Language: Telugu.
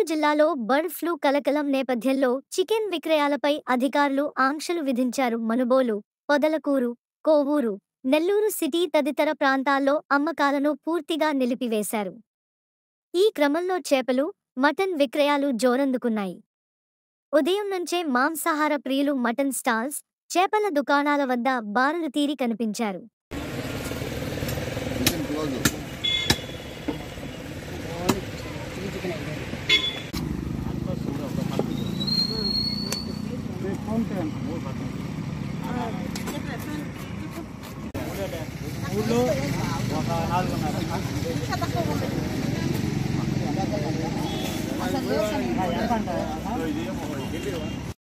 జిల్లాలో బర్డ్ ఫ్లూ కలకలం నేపథ్యంలో చికెన్ విక్రయాలపై అధికారులు ఆంక్షలు విధించారు మనుబోలు పొదలకూరు కోవూరు నెల్లూరు సిటీ తదితర ప్రాంతాల్లో అమ్మకాలను పూర్తిగా నిలిపివేశారు ఈ క్రమంలో చేపలు మటన్ విక్రయాలు జోరందుకున్నాయి ఉదయం నుంచే మాంసాహార ప్రియులు మటన్ స్టాల్స్ చేపల దుకాణాల వద్ద బారులు తీరి కనిపించారు చికెన్ క్లోజ్ ఊళ్ళో ఒక నాలుగున్నర ఎంత అంటారు